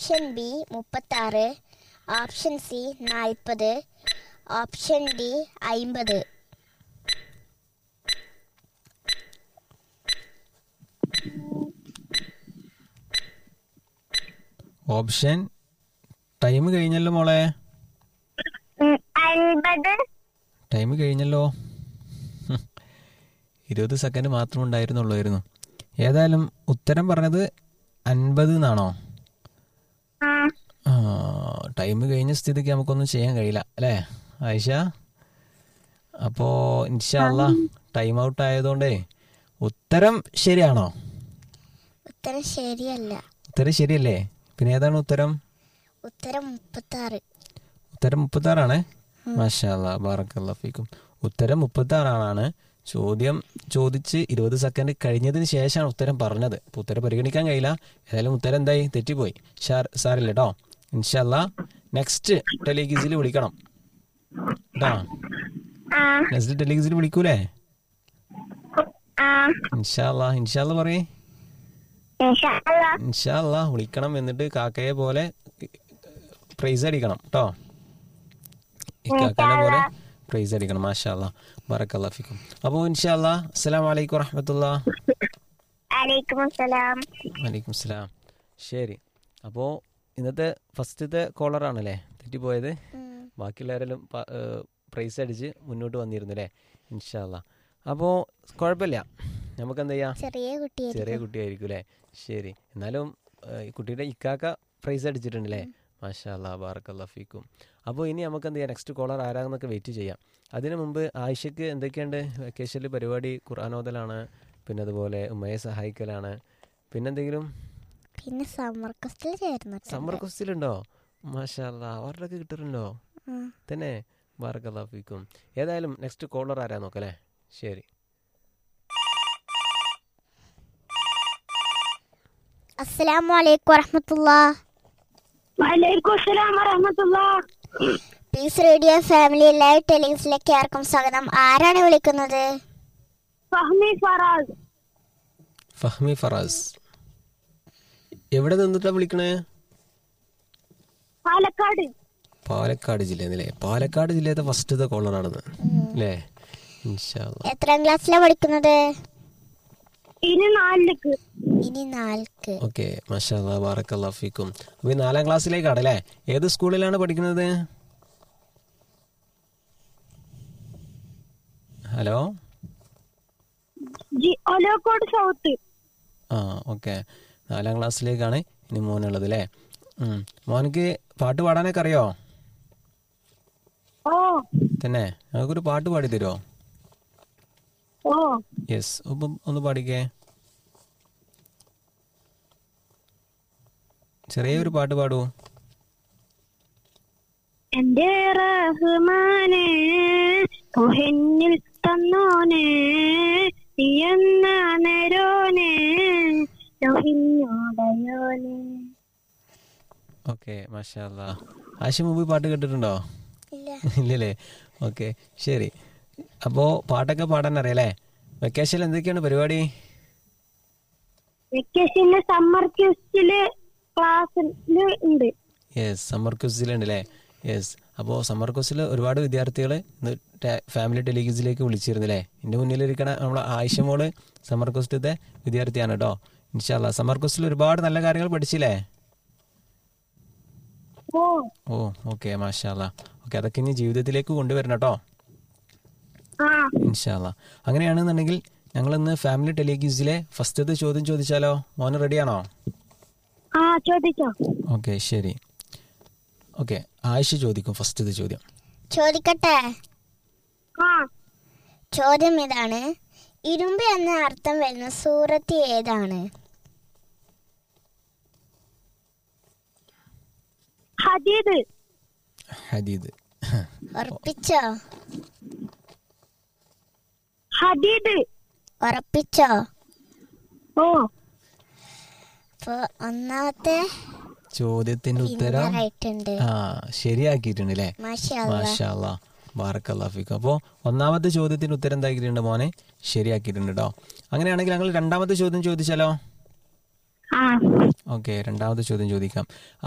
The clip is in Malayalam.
ഓപ്ഷൻ ബി മുപ്പത്താറ് ഓപ്ഷൻ സി നാൽപ്പത് ഓപ്ഷൻ ഡി അയിമ്പത് ഓപ്ഷൻ ടൈം കഴിഞ്ഞല്ലോ മോളെ അൻപത് ടൈം കഴിഞ്ഞല്ലോ ഹും. ഇരുപത് സെക്കൻഡ് മാത്രം ഉണ്ടായിരുന്നുള്ളായിരുന്നു ഏതായാലും ഉത്തരം പറഞ്ഞത് അൻപത് എന്നാണോ ആ ടൈം കഴിഞ്ഞ സ്ഥിതിക്ക് നമുക്കൊന്നും ചെയ്യാൻ കഴിയില്ല അല്ലേ ആയിഷ അപ്പോൾ ഇൻഷാല്ല ടൈം ഔട്ട് ആയതുകൊണ്ടേ ഉത്തരം ശരിയാണോ ഉത്തരം ശരിയല്ല ഉത്തരം ശരിയല്ലേ പിന്നെ ഏതാണ് ഉത്തരം ഉത്തരം മുപ്പത്താറ് ഉത്തരം മുപ്പത്താറാണ് മാഷാല്ല ബാറക്കല്ല ഫീക്കും ഉത്തരം മുപ്പത്താറാണ് ചോദ്യം ചോദിച്ച് ഇരുപത് സെക്കൻഡ് കഴിഞ്ഞതിന് ശേഷമാണ് ഉത്തരം പറഞ്ഞത് അപ്പോൾ ഉത്തരം പരിഗണിക്കാൻ കഴിയില്ല ഏതായാലും ഉത്തരം എന്തായി തെറ്റിപ്പോയി ഷാർ സാറില്ല കേട്ടോ ഇൻഷല്ല നെക്സ്റ്റ് ടെലിഗിസിൽ വിളിക്കണം കേട്ടോ നെക്സ്റ്റ് ടെലിഗിസിൽ വിളിക്കൂലേ ഇൻഷാല്ല ഇൻഷാല്ല പറയേ ഇൻഷാല്ല വിളിക്കണം എന്നിട്ട് കാക്കയെ പോലെ പ്രൈസ് അടിക്കണം കേട്ടോ ഇക്കാക്കാനെ പോലെ പ്രൈസ് അടിക്കണം മാഷാല്ല ബറക്കല്ലാ ഫിക്കും അപ്പോൾ ഇൻഷാല്ല അസ്സലാം വലൈക്കും വറഹമത്തുള്ള വലൈക്കും അസ്സലാം വലൈക്കും സ്ലാം ശരി അപ്പോൾ ഇന്നത്തെ ഫസ്റ്റത്തെ കോളറാണല്ലേ തെറ്റിപ്പോയത് ബാക്കിയുള്ളവരെല്ലാം പ്രൈസ് അടിച്ച് മുന്നോട്ട് വന്നിരുന്നു അല്ലേ ഇൻഷാല്ല അപ്പോൾ കുഴപ്പമില്ല നമുക്ക് എന്ത് ചെയ്യാം ചെറിയ കുട്ടിയായിരുന്നു ചെറിയ കുട്ടിയായിരിക്കും അല്ലേ ശരി എന്നാലും ഏഹ്, ഈ കുട്ടിയുടെ ഇക്കാക്ക പ്രൈസ് അടിച്ചിട്ടുണ്ടല്ലേ മാഷാല്ലാ ബാറക്കല്ലാ ഫീക്കും അപ്പോൾ ഇനി നമുക്ക് എന്ത് ചെയ്യാം നെക്സ്റ്റ് കോളർ ആരാന്നൊക്കെ വെയിറ്റ് ചെയ്യാം അതിനു മുമ്പ് ആയിഷയ്ക്ക് എന്തൊക്കെയുണ്ട് വെക്കേഷനിൽ പരിപാടി ഖുർആാനോദലാണ് പിന്നെ അതുപോലെ ഉമ്മയെ സഹായിക്കലാണ് പിന്നെന്തെങ്കിലും പിന്നെ സമ്മർ കസ്റ്റിൽ ചേർന്നു സമ്മർ ക്വസ്റ്റിലുണ്ടോ മാഷാല്ലാ അവരുടെയൊക്കെ കിട്ടാറുണ്ടോ ആ. തന്നെ ബാറക്കല്ലാ ഫീക്കും ഏതായാലും നെക്സ്റ്റ് കോളർ ആരാ നോക്കല്ലേ ശരി അസ്സലാമു അലൈക്കും വറഹമത്തുള്ള വലൈക്കും അസ്സലാം വറഹമത്തുള്ള പീസ് റേഡിയോ ഫാമിലി ലൈവ് ടെലിംഗ്സിലേക്ക് ആർക്കും സ്വാഗതം ആരാണ് വിളിക്കുന്നത് ഫഹ്മി ഫറാസ് ഫഹ്മി ഫറാസ് എവിടെ നിന്നിട്ടാ വിളിക്കണേ പാലക്കാട് പാലക്കാട് ജില്ലയിൽ അല്ലേ പാലക്കാട് ജില്ലയിലെ ഫസ്റ്റത്തെ കോളറാണെന്ന് അല്ലേ ഇൻഷാല്ല എത്രാം ക്ലാസ്സിലാണ് പഠിക്കുന്നത് ഇനി നാലിലേക്ക് ഇനി നാൽക്ക് ഓക്കെ മഷാല്ല ബാറക്കല്ലാ ഫീക്കും അപ്പോൾ ഈ നാലാം ക്ലാസ്സിലേക്കാണ് അല്ലേ ഏത് സ്കൂളിലാണ് പഠിക്കുന്നത് hello ji Olakkode south ah okay നാലാം ക്ലാസ്സിലേക്കാണ് ഇനി മോനുള്ളത് അല്ലേ ഉം. മോനക്ക് പാട്ട് പാടാനൊക്കെ അറിയോ ഓ തന്നെ ഞങ്ങൾക്കൊരു പാട്ട് പാടി തരുമോ ഓ യെസ് അപ്പം ഒന്ന് പാടിക്കേ ചെറിയൊരു പാട്ട് പാടൂ എന്റെ റഹ്മാനെ കൊഹന്നിൽ തന്നോനെ നീ എന്ന നേരോനെ ലോഹിഞ്ഞോടയോനെ ഓക്കെ മാഷാല്ല ആശ മുമ്പ് ഈ പാട്ട് കേട്ടിട്ടുണ്ടോ ഇല്ല ഇല്ലല്ലേ ഓക്കെ ശരി അപ്പോൾ പാട്ടൊക്കെ പാടാൻ അറിയാലേ വെക്കേഷനിൽ എന്തൊക്കെയാണ് പരിപാടി വെക്കേഷന് സമ്മർ ക്യൂസ്റ്റില് ക്ലാസ്സില് ഉണ്ട് യെസ് സമ്മർ ക്വസ്റ്റിലുണ്ട് അല്ലേ യെസ് അപ്പോൾ സമ്മർ ക്വസ്റ്റിൽ ഒരുപാട് വിദ്യാർത്ഥികൾ ഇന്ന് ടെ- ഫാമിലി ടെലിഗിസിലേക്ക് വിളിച്ചിരുന്നില്ലേ എൻ്റെ മുന്നിലിരിക്കണ നമ്മളെ ആയിഷ മോള് സമ്മർ ക്വസ്റ്റത്തെ വിദ്യാർത്ഥിയാണ് കേട്ടോ ഇൻഷാല്ല സമ്മർ ക്വസ്റ്റിൽ ഒരുപാട് നല്ല കാര്യങ്ങൾ പഠിച്ചില്ലേ ഓ ഓ ഓക്കെ മാഷാല്ല ഓക്കെ അതൊക്കെ ഇനി ജീവിതത്തിലേക്ക് കൊണ്ടുവരണം കേട്ടോ ആ ഇൻഷാല്ല അങ്ങനെയാണെന്നുണ്ടെങ്കിൽ ഞങ്ങൾ ഇന്ന് ഫാമിലി ടെലിഗിസിലെ ഫസ്റ്റത്തെ ചോദ്യം ചോദിച്ചാലോ മോന് റെഡിയാണോ ആ ചോദിച്ചോ ഓക്കെ ശരി ഓക്കെ ആയിഷ ചോദിക്കും ഫസ്റ്റത്തെ ചോദ്യം ചോദിക്കട്ടെ ആ ചോദ്യം ഇതാണ് ഇരുമ്പ് എന്ന അർത്ഥം വരുന്ന സൂറത്ത് ഏതാണ് ഹദീദ് ഹദീദ് ഉറപ്പിച്ചോ ഹദീദ് ഉറപ്പിച്ചോ ഓ അപ്പൊ ഒന്നാമത്തെ ചോദ്യത്തിന്റെ ഉത്തരം വിന്നറായിട്ടുണ്ട് ആ ശരിയാക്കിയിട്ടുണ്ട് അല്ലേ മാഷാ മാഷാല്ല ബാറക്കല്ലാഫിക്കും അപ്പോൾ ഒന്നാമത്തെ ചോദ്യത്തിന് ഉത്തരം എന്താക്കിയിട്ടുണ്ട് മോനെ ശരിയാക്കിയിട്ടുണ്ട് കേട്ടോ അങ്ങനെയാണെങ്കിൽ ഞങ്ങൾ രണ്ടാമത്തെ ചോദ്യം ചോദിച്ചാലോ ആ ഓക്കെ രണ്ടാമത്തെ ചോദ്യം ചോദിക്കാം